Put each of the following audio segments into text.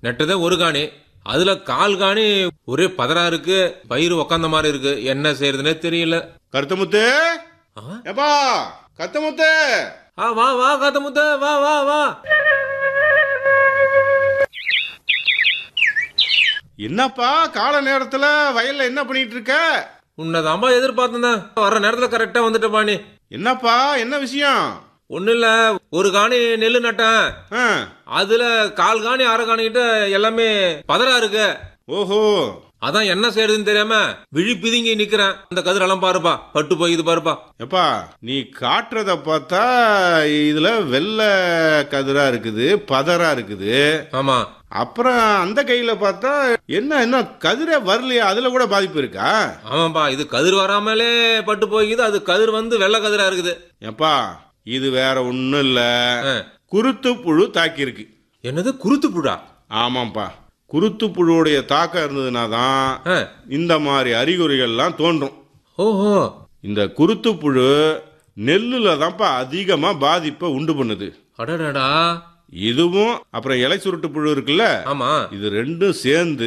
நெட்டதே ஒரு காணி அதுல கால் காணி ஒரே பதறா இருக்கு பயிர் உக்காந்த மாதிரி இருக்கு என்ன செய்யறதுனே தெரியல கருத்தமுத்து ஆ? எப்பா கருத்தமுத்து ஆ, வா வா காத்தமுத்த வா வா வா என்னப்பா கால நேரத்துல வயல்ல என்ன பண்ணிட்டு இருக்க உன்னதாம்பா எதிர்பார்த்தேன் வர்ற நேரத்துல கரெக்டா வந்துட்டப்பா நீ என்னப்பா என்ன விஷயம் ஒண்ணு இல்ல ஒரு காணி நெல்லு நட்டேன் ஆ, அதுல கால் காணி அரை காணி கிட்ட எல்லாமே பதறா இருக்கு ஓஹோ அதான் என்ன செய்யறதுன்னு தெரியாம விழி பிதுங்கி நிக்கிறேன் அந்த கதிரெல்லாம் பாருப்பா பட்டு போயிது பாருப்பா எப்பா நீ காட்டுறத பார்த்தா இதுல வெள்ளை கதிரா இருக்குது பதரா இருக்குது ஆமா அப்புறம் அந்த கையில பார்த்தா என்ன என்ன கதிரே வரலையா அதுல கூட பாதிப்பு இருக்கா ஆமாப்பா இது கதிர் வராமலே பட்டு போய்க்குது அது கதிர் வந்து வெள்ளை கதிரா இருக்குது எப்பா இது வேற ஒண்ணும் இல்ல ஆ. குருத்து புழு தாக்கி இருக்கு என்னது குருத்து புழா ஆமாப்பா குருத்து புழுவுடைய தாக்கம் இருந்ததுனா தான் ஆ. இந்த மாதிரி அறிகுறிகள்லாம் தோன்றும் ஓஹோ இந்த குருத்து புழு நெல்லுல தான்ப்பா அதிகமா பாதிப்பை உண்டு பண்ணுது அடடடா இதுவும் அப்புறம் இலை சுருட்டு புழு இருக்குல்ல ஆமா இது ரெண்டும் சேர்ந்து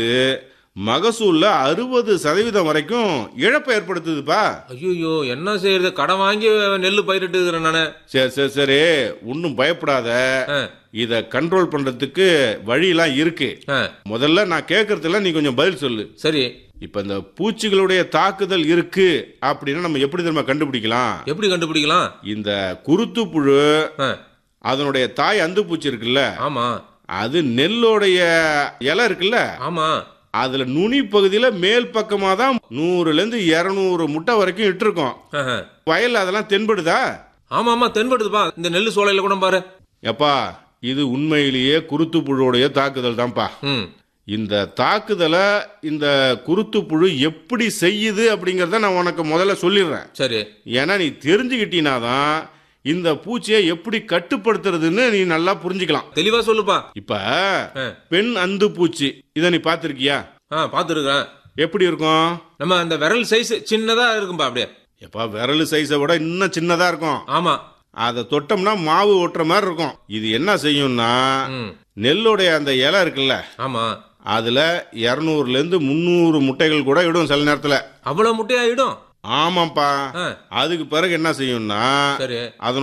மகசூல்ல அறுபது சதவீதம் வரைக்கும் இழப்பை ஏற்படுத்துதுப்பா ஐயோ என்ன செய்யறது கடன் வாங்கி நெல்லு பயிரிட்டு இருக்கிறேன் நானு சரி சரி சரி ஒன்றும் பயப்படாத ஆ, இத கண்ட்ரோல் பண்றதுக்கு வழியெல்லாம் இருக்கு ஆ, முதல்ல நான் கேட்கறதுல நீ கொஞ்சம் பதில் சொல்லு சரி இப்ப இந்த பூச்சிகளுடைய தாக்குதல் இருக்கு அப்படின்னா நம்ம எப்படி தெரியுமா கண்டுபிடிக்கலாம் எப்படி கண்டுபிடிக்கலாம் இந்த குருத்து புழு ஆ, அதனுடைய தாய் அந்து பூச்சி இருக்குல்ல ஆமா அது நெல்லோடைய இலை இருக்குல்ல ஆமா அதுல நுனி பகுதியில மேல் பக்கமா தான் நூறுல இருந்து இருநூறு முட்டை வரைக்கும் இட்டிருக்கோம் ஆஹா. வயல்ல அதெல்லாம் தென்படுதா ஆமா ஆமா தென்படுதுப்பா இந்த நெல்லு சோலையில கூட பாரு எப்பா இது உண்மையிலேயே குருத்து புழுவுடைய தாக்குதல் தான்ப்பா ம் இந்த தாக்குதலை இந்த குருத்து புழு எப்படி செய்யுது அப்படிங்கறத நான் உனக்கு முதல்ல சொல்லிடுறேன் சரி ஏன்னா நீ தெரிஞ்சுக்கிட்டீனா தான் இந்த பூச்சியை எப்படி கட்டுப்படுத்துறதுன்னு நீ நல்லா புரிஞ்சுக்கலாம் தெளிவா சொல்லுப்பா இப்ப ஆ. பெண் அந்து பூச்சி இதை நீ பார்த்திருக்கியா ஆ பாத்துருக்கேன் எப்படி இருக்கும் நம்ம அந்த விரல் சைஸ் சின்னதா இருக்கும்பா அப்படியே எப்பா விரல் சைஸை விட இன்னும் சின்னதா இருக்கும் ஆமா அதை தொட்டோம்னா மாவு ஒட்டுற மாதிரி இருக்கும் இது என்ன செய்யும்னா ம் நெல்லுடைய அந்த இலை இருக்குல்ல ஆமா அதுல இருநூறுல இருந்து முந்நூறு முட்டைகள் கூட இடும் சில நேரத்துல அவ்வளவு முட்டையாயிடும் ஆமாப்பா ஆ, அதுக்கு பிறகு என்ன செய்யும்னா சரி அதனுடைய